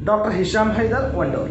doctor Hisham Hyder Wandoor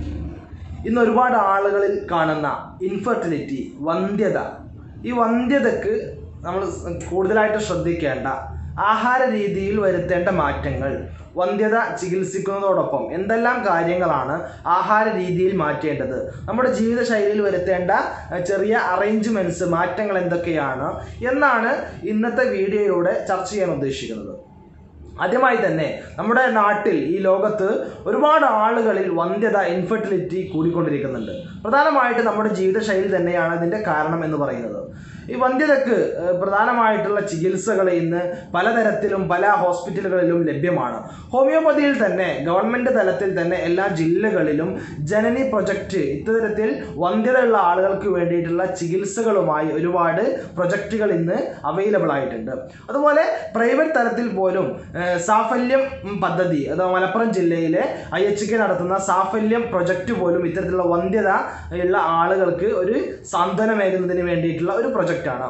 ഇന്ന് ഒരുപാട് ആളുകളിൽ കാണുന്ന ഇൻഫെർട്ടിലിറ്റി വന്ധ്യത ഈ വന്ധ്യതക്ക് നമ്മൾ കൂടുതലായിട്ട് ശ്രദ്ധിക്കേണ്ട ആഹാര രീതിയിൽ വരുത്തേണ്ട മാറ്റങ്ങൾ വന്ധ്യത ചികിത്സിക്കുന്നതോടൊപ്പം എന്തെല്ലാം കാര്യങ്ങളാണ് ആഹാര രീതിയിൽ മാറ്റേണ്ടത് നമ്മുടെ ജീവിതശൈലിയിൽ വരുത്തേണ്ട അഹ്, ചെറിയ അറേഞ്ച്മെൻറ്റ്സ് മാറ്റങ്ങൾ എന്തൊക്കെയാണ് എന്നാണ് ഇന്നത്തെ വീഡിയോയിലൂടെ ചർച്ച ചെയ്യാൻ ഉദ്ദേശിക്കുന്നത് ആദ്യമായി തന്നെ നമ്മുടെ നാട്ടിൽ ഈ ലോകത്ത് ഒരുപാട് ആളുകളിൽ വന്ധ്യത ഇൻഫെർട്ടിലിറ്റി കൂടിക്കൊണ്ടിരിക്കുന്നുണ്ട് പ്രധാനമായിട്ട് നമ്മുടെ ജീവിതശൈലി തന്നെയാണ് അതിൻ്റെ കാരണം എന്ന് പറയുന്നത് ഈ വന്ധ്യതക്ക് ഏഹ്, പ്രധാനമായിട്ടുള്ള ചികിത്സകൾ ഇന്ന് പലതരത്തിലും പല ഹോസ്പിറ്റലുകളിലും ലഭ്യമാണ് ഹോമിയോപ്പതിയിൽ തന്നെ ഗവൺമെൻറ് തലത്തിൽ തന്നെ എല്ലാ ജില്ലകളിലും ജനനി പ്രൊജക്റ്റ് ഇത്തരത്തിൽ വന്ധ്യതയുള്ള ആളുകൾക്ക് വേണ്ടിയിട്ടുള്ള ചികിത്സകളുമായി ഒരുപാട് പ്രൊജക്റ്റുകൾ ഇന്ന് അവൈലബിൾ ആയിട്ടുണ്ട് അതുപോലെ പ്രൈവറ്റ് തലത്തിൽ പോലും ഏഹ്, സാഫല്യം ഉം, പദ്ധതി അത് മലപ്പുറം ജില്ലയിലെ ഐ എച്ച് കെ നടത്തുന്ന സാഫല്യം പ്രൊജക്റ്റ് പോലും ഇത്തരത്തിലുള്ള വന്ധ്യത ഉള്ള ആളുകൾക്ക് ഒരു സാന്ത്വനമേകുന്നതിന് വേണ്ടിയിട്ടുള്ള ഒരു പ്രൊജക്റ്റാണ്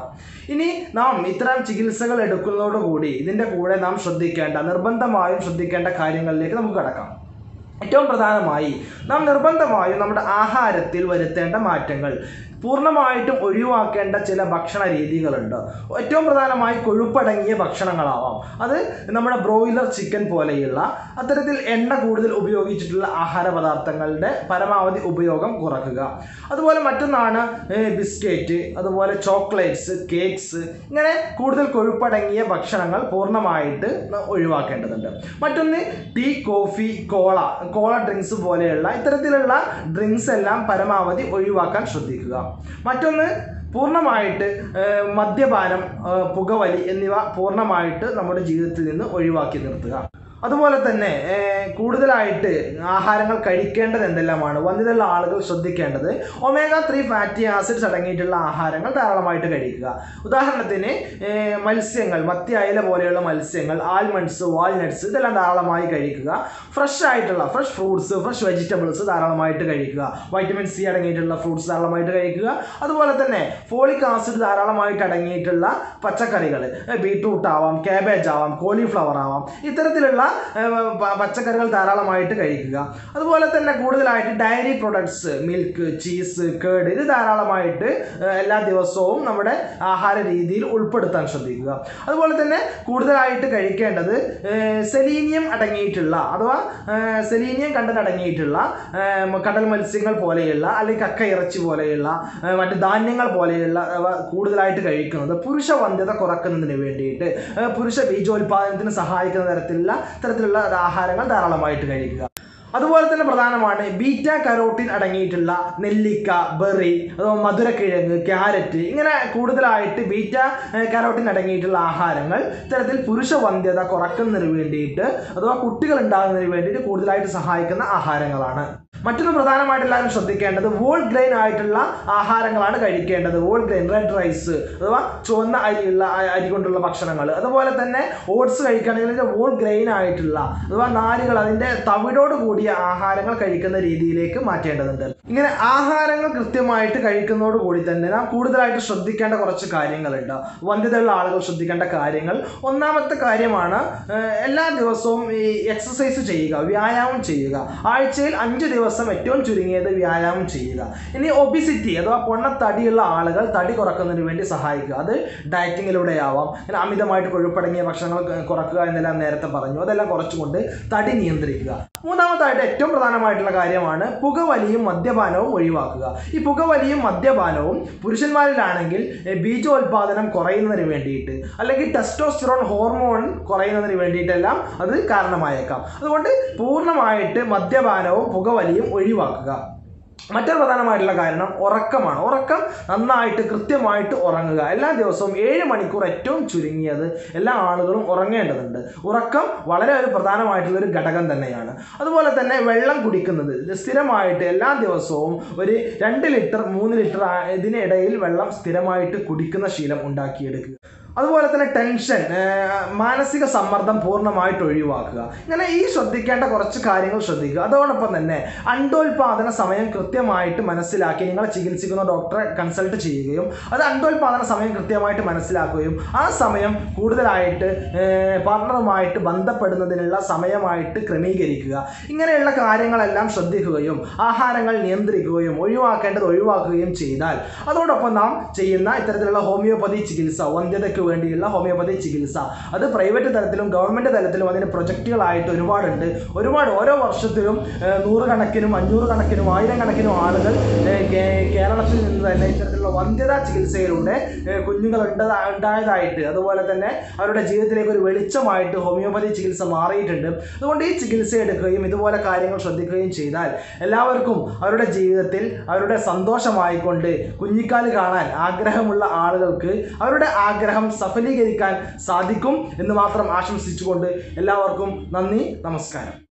ഇനി നാം ഇത്തരം ചികിത്സകൾ എടുക്കുന്നതോടുകൂടി ഇതിൻ്റെ കൂടെ നാം ശ്രദ്ധിക്കേണ്ട നിർബന്ധമായും ശ്രദ്ധിക്കേണ്ട കാര്യങ്ങളിലേക്ക് നമുക്ക് കടക്കാം ഏറ്റവും പ്രധാനമായി നാം നിർബന്ധമായും നമ്മുടെ ആഹാരത്തിൽ വരുത്തേണ്ട മാറ്റങ്ങൾ പൂർണ്ണമായിട്ടും ഒഴിവാക്കേണ്ട ചില ഭക്ഷണ രീതികളുണ്ട് ഏറ്റവും പ്രധാനമായി കൊഴുപ്പടങ്ങിയ ഭക്ഷണങ്ങളാവാം അത് നമ്മുടെ ബ്രോയിലർ ചിക്കൻ പോലെയുള്ള അത്തരത്തിൽ എണ്ണ കൂടുതൽ ഉപയോഗിച്ചിട്ടുള്ള ആഹാര പദാർത്ഥങ്ങളുടെ പരമാവധി ഉപയോഗം കുറക്കുക അതുപോലെ മറ്റൊന്നാണ് ബിസ്ക്കറ്റ് അതുപോലെ ചോക്ലേറ്റ്സ് കേക്ക്സ് ഇങ്ങനെ കൂടുതൽ കൊഴുപ്പടങ്ങിയ ഭക്ഷണങ്ങൾ പൂർണ്ണമായിട്ട് ന- ഒഴിവാക്കേണ്ടതുണ്ട് മറ്റൊന്ന് tea coffee cola cola drinks പോലെയുള്ള ഇത്തരത്തിലുള്ള ഡ്രിങ്ക്സ് എല്ലാം പരമാവധി ഒഴിവാക്കാൻ ശ്രദ്ധിക്കുക മറ്റൊന്ന് പൂർണ്ണമായിട്ട് ഏഹ്, മദ്യപാനം ഏഹ്, പുകവലി എന്നിവ പൂർണ്ണമായിട്ട് നമ്മുടെ ജീവിതത്തിൽ നിന്ന് ഒഴിവാക്കി നിർത്തുക അതുപോലെ തന്നെ ഏഹ്, കൂടുതലായിട്ട് ആഹാരങ്ങൾ കഴിക്കേണ്ടത് എന്തെല്ലാമാണ് വന്ധ്യതയുള്ള ആളുകൾ ശ്രദ്ധിക്കേണ്ടത് ഒമേഗ ത്രീ ഫാറ്റി ആസിഡ്സ് അടങ്ങിയിട്ടുള്ള ആഹാരങ്ങൾ ധാരാളമായിട്ട് കഴിക്കുക ഉദാഹരണത്തിന് ഏഹ്, മത്സ്യങ്ങൾ മത്തി അയല പോലെയുള്ള മത്സ്യങ്ങൾ ആൽമണ്ട്സ് വാൾനട്ട്സ് ഇതെല്ലാം ധാരാളമായി കഴിക്കുക ഫ്രഷ് ആയിട്ടുള്ള ഫ്രഷ് ഫ്രൂട്ട്സ് ഫ്രഷ് വെജിറ്റബിൾസ് ധാരാളമായിട്ട് കഴിക്കുക വൈറ്റമിൻ സി അടങ്ങിയിട്ടുള്ള ഫ്രൂട്ട്സ് ധാരാളമായിട്ട് കഴിക്കുക അതുപോലെ തന്നെ ഫോളിക് ആസിഡ് ധാരാളമായിട്ട് അടങ്ങിയിട്ടുള്ള പച്ചക്കറികൾ ബീട്രൂട്ട് ആവാം കാബേജ് ആവാം കോളിഫ്ലവർ ആവാം ഇത്തരത്തിലുള്ള ഏഹ്, പ- പച്ചക്കറികൾ ധാരാളമായിട്ട് കഴിക്കുക അതുപോലെ തന്നെ കൂടുതലായിട്ട് ഡയറി പ്രൊഡക്ട്സ് മിൽക്ക് ചീസ് കേട് ഇത് ധാരാളമായിട്ട് ഏഹ്, എല്ലാ ദിവസവും നമ്മുടെ ആഹാര രീതിയിൽ ഉൾപ്പെടുത്താൻ ശ്രദ്ധിക്കുക അതുപോലെ തന്നെ കൂടുതലായിട്ട് കഴിക്കേണ്ടത് ഏഹ്, സെലീനിയം അടങ്ങിയിട്ടുള്ള അഥവാ ഏഹ്, സെലീനിയം കണ്ടന്റ് അടങ്ങിയിട്ടുള്ള ഏഹ്, കടൽ മത്സ്യങ്ങൾ പോലെയുള്ള അല്ലെങ്കിൽ കക്ക ഇറച്ചി പോലെയുള്ള ഏഹ്, മറ്റ് ധാന്യങ്ങൾ പോലെയുള്ള അവ കൂടുതലായിട്ട് കഴിക്കുന്നത് പുരുഷ വന്ധ്യത കുറക്കുന്നതിന് വേണ്ടിയിട്ട് ഏഹ്, പുരുഷ ബീജോത്പാദനത്തിന് സഹായിക്കുന്ന തരത്തിലുള്ള തരത്തിലുള്ള ആഹാരങ്ങൾ ധാരാളമായിട്ട് കഴിക്കുക അതുപോലെ തന്നെ പ്രധാനമാണ് ബീറ്റ കരോട്ടിൻ അടങ്ങിയിട്ടുള്ള നെല്ലിക്ക ബെറി അഥവാ മധുരക്കിഴങ്ങ് ക്യാരറ്റ് ഇങ്ങനെ കൂടുതലായിട്ട് ബീറ്റ ഏഹ്, കരോട്ടിൻ അടങ്ങിയിട്ടുള്ള ആഹാരങ്ങൾ ഇത്തരത്തിൽ പുരുഷ വന്ധ്യത കുറക്കുന്നതിന് വേണ്ടിയിട്ട് അഥവാ കുട്ടികൾ ഉണ്ടാകുന്നതിന് വേണ്ടിയിട്ട് കൂടുതലായിട്ട് സഹായിക്കുന്ന ആഹാരങ്ങളാണ് മറ്റൊന്ന് പ്രധാനമായിട്ട് എല്ലാവരും ശ്രദ്ധിക്കേണ്ടത് വോൾ ഗ്രെയിൻ ആയിട്ടുള്ള ആഹാരങ്ങളാണ് കഴിക്കേണ്ടത് വോൾ ഗ്രെയിൻ റെഡ് റൈസ് അഥവാ ചുവന്ന അരിയുള്ള അ- അരി കൊണ്ടുള്ള ഭക്ഷണങ്ങൾ അതുപോലെ തന്നെ ഓട്സ് കഴിക്കുകയാണെങ്കിൽ വോൾ ഗ്രെയിൻ ആയിട്ടുള്ള അഥവാ നാരുകൾ അതിൻ്റെ തവിടോട് കൂടിയ ആഹാരങ്ങൾ കഴിക്കുന്ന രീതിയിലേക്ക് മാറ്റേണ്ടതുണ്ട് ഇങ്ങനെ ആഹാരങ്ങൾ കൃത്യമായിട്ട് കഴിക്കുന്നതോട് കൂടി തന്നെ നാം കൂടുതലായിട്ട് ശ്രദ്ധിക്കേണ്ട കുറച്ച് കാര്യങ്ങളുണ്ട് വന്ധ്യതയുള്ള ആളുകൾ ശ്രദ്ധിക്കേണ്ട കാര്യങ്ങൾ ഒന്നാമത്തെ കാര്യമാണ് ഏഹ്, എല്ലാ ദിവസവും ഈ എക്സസൈസ് ചെയ്യുക വ്യായാമം ചെയ്യുക ആഴ്ചയിൽ അഞ്ച് ദിവസം ഏറ്റവും ചുരുങ്ങിയത് വ്യായാമം ചെയ്യുക ഇനി ഒബിസിറ്റി അഥവാ പൊണ്ണത്തടിയുള്ള ആളുകൾ തടി കുറക്കുന്നതിന് വേണ്ടി സഹായിക്കുക അത് ഡയറ്റിങ്ങിലൂടെ ആവാം ഇങ്ങനെ അമിതമായിട്ട് കൊഴുപ്പടങ്ങിയ ഭക്ഷണങ്ങൾ ക- കുറക്കുക എന്നെല്ലാം നേരത്തെ പറഞ്ഞു അതെല്ലാം കുറച്ചുകൊണ്ട് തടി നിയന്ത്രിക്കുക മൂന്നാമതായിട്ട് ഏറ്റവും പ്രധാനമായിട്ടുള്ള കാര്യമാണ് പുകവലിയും മദ്യപാനവും ഒഴിവാക്കുക ഈ പുകവലിയും മദ്യപാനവും പുരുഷന്മാരിലാണെങ്കിൽ എ, ബീജോത്പാദനം കുറയുന്നതിന് വേണ്ടിയിട്ട് അല്ലെങ്കിൽ ടെസ്റ്റോസ്റ്റിറോൺ ഹോർമോൺ കുറയുന്നതിന് വേണ്ടിയിട്ടെല്ലാം അത് കാരണമായേക്കാം അതുകൊണ്ട് പൂർണ്ണമായിട്ട് മദ്യപാനവും പുകവലിയും ഒഴിവാക്കുക മറ്റൊരു പ്രധാനമായിട്ടുള്ള കാരണം ഉറക്കമാണ് ഉറക്കം നന്നായിട്ട് കൃത്യമായിട്ട് ഉറങ്ങുക എല്ലാ ദിവസവും ഏഴ് മണിക്കൂർ ഏറ്റവും ചുരുങ്ങിയത് എല്ലാ ആളുകളും ഉറങ്ങേണ്ടതുണ്ട് ഉറക്കം വളരെ ഒരു പ്രധാനമായിട്ടുള്ള ഒരു ഘടകം തന്നെയാണ് അതുപോലെ തന്നെ വെള്ളം കുടിക്കുന്നത് ഇത് സ്ഥിരമായിട്ട് എല്ലാ ദിവസവും ഒരു രണ്ട് ലിറ്റർ മൂന്ന് ലിറ്റർ ആ- ഇതിനിടയിൽ വെള്ളം സ്ഥിരമായിട്ട് കുടിക്കുന്ന ശീലം ഉണ്ടാക്കിയെടുക്കുക അതുപോലെ തന്നെ ടെൻഷൻ ഏഹ്, മാനസിക സമ്മർദ്ദം പൂർണ്ണമായിട്ട് ഒഴിവാക്കുക ഇങ്ങനെ ഈ ശ്രദ്ധിക്കേണ്ട കുറച്ച് കാര്യങ്ങൾ ശ്രദ്ധിക്കുക അതോടൊപ്പം തന്നെ അണ്ടോൽപാദന സമയം കൃത്യമായിട്ട് മനസ്സിലാക്കി നിങ്ങളെ ചികിത്സിക്കുന്ന ഡോക്ടറെ കൺസൾട്ട് ചെയ്യുകയും അത് അണ്ടോൽപാദന സമയം കൃത്യമായിട്ട് മനസ്സിലാക്കുകയും ആ സമയം കൂടുതലായിട്ട് ഏഹ്, പാർട്ണറുമായിട്ട് ബന്ധപ്പെടുന്നതിനുള്ള സമയമായിട്ട് ക്രമീകരിക്കുക ഇങ്ങനെയുള്ള കാര്യങ്ങളെല്ലാം ശ്രദ്ധിക്കുകയും ആഹാരങ്ങൾ നിയന്ത്രിക്കുകയും ഒഴിവാക്കേണ്ടത് ഒഴിവാക്കുകയും ചെയ്താൽ അതോടൊപ്പം നാം ചെയ്യുന്ന ഇത്തരത്തിലുള്ള ഹോമിയോപ്പതി ചികിത്സ വന്ധ്യതയ്ക്ക് വേണ്ടിയുള്ള ഹോമിയോപ്പതി ചികിത്സ അത് പ്രൈവറ്റ് തലത്തിലും ഗവൺമെൻറ് തലത്തിലും അതിന് പ്രൊജക്റ്റുകളായിട്ട് ഒരുപാടുണ്ട് ഒരുപാട് ഓരോ വർഷത്തിലും ഏഹ്, നൂറുകണക്കിനും അഞ്ഞൂറ് കണക്കിനും ആയിരം കണക്കിനും ആളുകൾ ഏഹ്, കേ- കേരളത്തിൽ നിന്ന് തന്നെ ഇത്തരത്തിലുള്ള വന്ധ്യതാ ചികിത്സയിലൂടെ ഏഹ്, കുഞ്ഞുങ്ങൾ ഉണ്ടതാ ഉണ്ടായതായിട്ട് അതുപോലെ തന്നെ അവരുടെ ജീവിതത്തിലേക്ക് ഒരു വെളിച്ചമായിട്ട് ഹോമിയോപ്പതി ചികിത്സ മാറിയിട്ടുണ്ട് അതുകൊണ്ട് ഈ ചികിത്സ എടുക്കുകയും ഇതുപോലെ കാര്യങ്ങൾ ശ്രദ്ധിക്കുകയും ചെയ്താൽ എല്ലാവർക്കും അവരുടെ ജീവിതത്തിൽ അവരുടെ സന്തോഷമായിക്കൊണ്ട് കുഞ്ഞിക്കാല് കാണാൻ ആഗ്രഹമുള്ള ആളുകൾക്ക് അവരുടെ ആഗ്രഹം സഫലീകരിക്കാൻ സാധിക്കും എന്ന് മാത്രം ആശംസിച്ചുകൊണ്ട് എല്ലാവർക്കും നന്ദി നമസ്കാരം